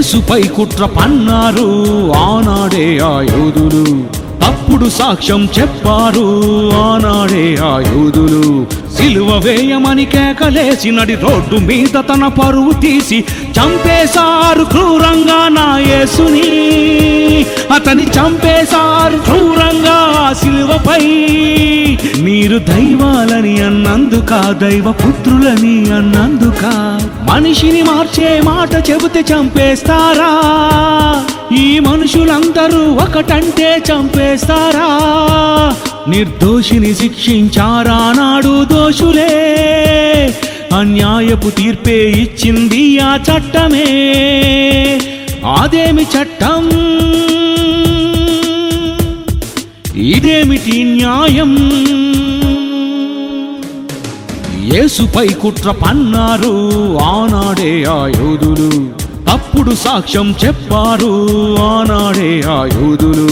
యేసుపై కుట్ర పన్నారు ఆనాడే ఆ యోధులు తప్పుడు సాక్ష్యం చెప్పారు ఆనాడే ఆ యోధులు సిలువ వేయమని కేకలేసి నడి రోడ్డు మీద తన పరువు తీసి చంపేశారు క్రూరంగా నా యేసుని అతని చంపేశారు క్రూరంగా ఆ సిలువపై మీరు దైవాలని అన్నందుక దైవ పుత్రులని అన్నందుక మనిషిని మార్చే మాట చెబితే చంపేస్తారా ఈ మనుషులందరూ ఒకటంటే చంపేస్తారా నిర్దోషిని శిక్షించారా నాడు దోషులే అన్యాయపు తీర్పే ఇచ్చింది ఆ చట్టమే అదేమి చట్టం ఇదేమిటి న్యాయం యేసుపై కుట్ర పన్నారు ఆనాడే ఆ యోధులు తప్పుడు సాక్ష్యం చెప్పారు ఆనాడే ఆ యోధులు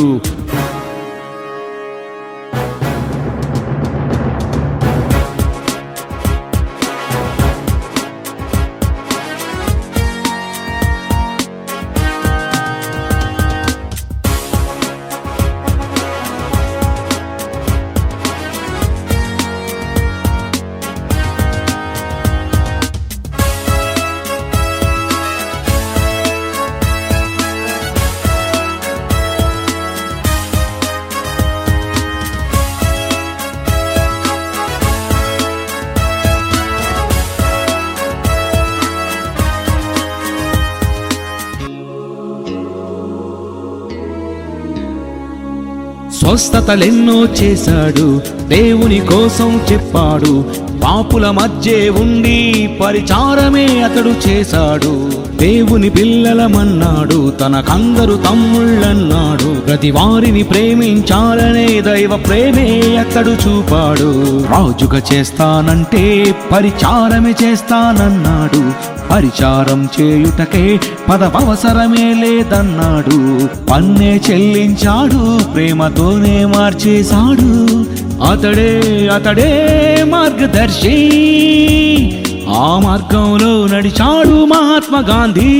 స్వస్థతలెన్నో చేశాడు దేవుని కోసం చెప్పాడు పాపుల మధ్య ఉండి పరిచారమే అతడు చేశాడు దేవుని పిల్లలమన్నాడు తనకందరు తమ్ముళ్ళన్నాడు ప్రతి వారిని ప్రేమించాలనే దైవ ప్రేమే అతడు చూపాడు రాజుగా చేస్తానంటే పరిచారమే చేస్తానన్నాడు పరిచారం చేయుటకే పదవసరమే లేదన్నాడు పన్నే చెల్లించాడు ప్రేమతోనే మార్చేశాడు అతడే అతడే మార్గదర్శి ఆ మార్గంలో నడిచాడు మహాత్మా గాంధీ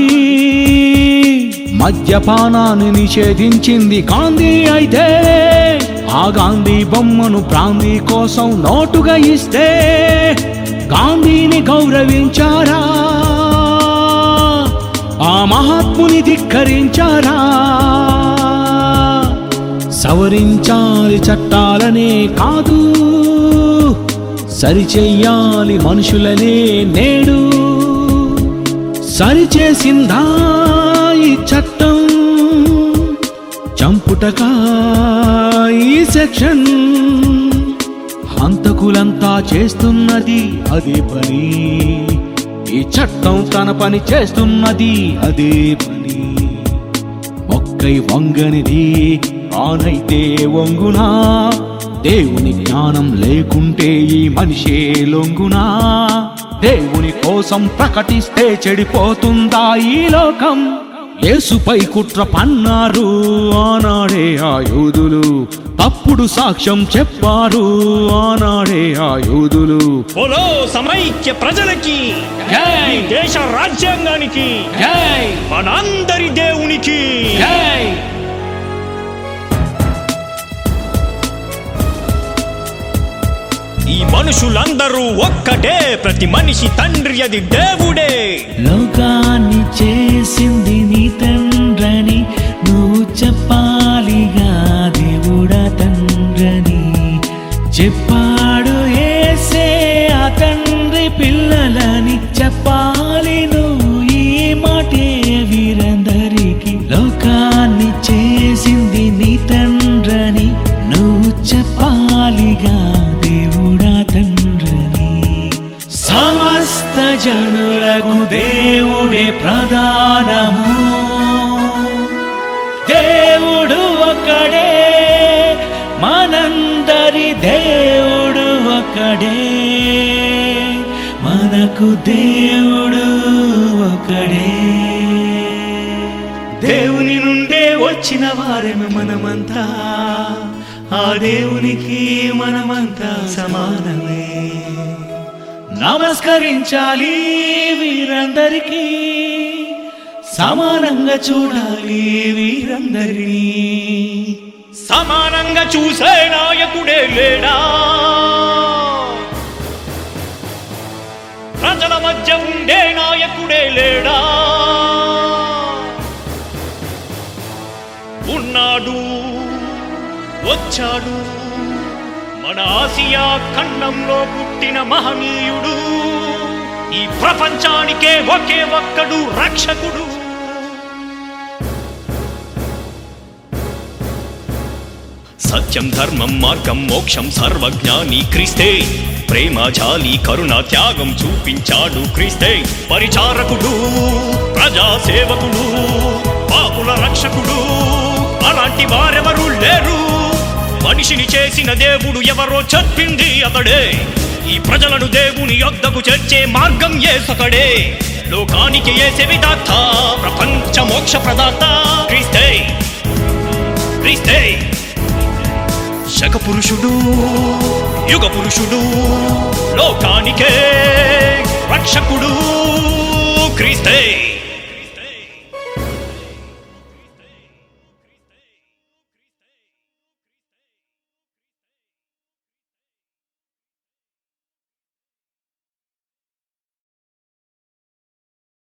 మద్యపానాన్ని నిషేధించింది గాంధీ అయితే ఆ గాంధీ బొమ్మను ప్రాంతి కోసం నోటుగా ఇస్తే గాంధీని గౌరవించారా ఆ మహాత్ముని ధిక్కరించారా సవరించాలి చట్టాలనే కాదు సరిచెయ్యాలి మనుషులనే నేడు సరిచేసిందా ఈ చట్టం చంపుటకా ఈ సెక్షన్ హంతకులంతా చేస్తున్నది అదే పని ఈ చట్టం తన పని చేస్తున్నది అదే పని ఒక్కై వంగనిది ఆనైతే వంగునా దేవుని జ్ఞానం లేకుంటే ఈ మనిషే లొంగునా దేవుని కోసం ప్రకటిస్తే చెడిపోతుందా ఈ లోకం యేసుపై కుట్ర పన్నారు ఆనాడే ఆ యోధులు తప్పుడు సాక్ష్యం చెప్పారు ఆనాడే ఆ యోధులు బోలో సమైక్య ప్రజలకి జై! ఈ దేశ రాజ్యాంగానికి జై మనందరి దేవునికి జై ఈ మనుషులందరూ ఒక్కటే ప్రతి మనిషి తండ్రి అది దేవుడే లోకాన్ని చేసింది నీ తండ్రని నువ్వు చెప్పాలిగా దేవుడా తండ్రని చెప్పాడు ఏసే ఆ తండ్రి పిల్లలని చెప్పాలి నువ్వు ఈ మాటే వీరందరికీ లోకాన్ని చేసింది నీ తండ్రని నువ్వు చెప్పాలిగా దేవుడా తండ్రని సమస్త జనులకు దేవుడే ప్రధానము దేవుడు ఒకడే మనందరి దేవుడు ఒకడే మనకు దేవుడు ఒకడే దేవుని నుండే వచ్చిన వారెము మనమంతా ఆ దేవునికి మనమంతా సమానమే నమస్కరించాలి వీరందరికీ సమానంగా చూడాలి వీరందరినీ సమానంగా చూసే నాయకుడే లేడా ప్రజల మధ్య ఉండే నాయకుడే లేడా ఉన్నాడు వచ్చాడు మన ఆసియా ఖండంలో పుట్టిన మహనీయుడు ఈ ప్రపంచానికే ఒకే ఒక్కడు రక్షకుడు సత్యం ధర్మం మార్గం మోక్షం సర్వజ్ఞాని క్రీస్తే ప్రేమ జాలి కరుణ త్యాగం చూపించాడు క్రీస్తే పరిచారకుడు ప్రజా సేవకుడు పాపుల రక్షకుడు అలాంటి వారెవరు లేరు మనిషిని చేసిన దేవుడు ఎవరో చెప్పింది అతడే ఈ ప్రజలను దేవుని యొద్దకు చేర్చే మార్గం ఏసొకడే లోకానికి ఏసే విధాత ప్రపంచ మోక్ష ప్రదాత క్రీస్తే క్రీస్తే శక పురుషుడు యుగ పురుషుడు లోకానికే రక్షకుడు క్రీస్తే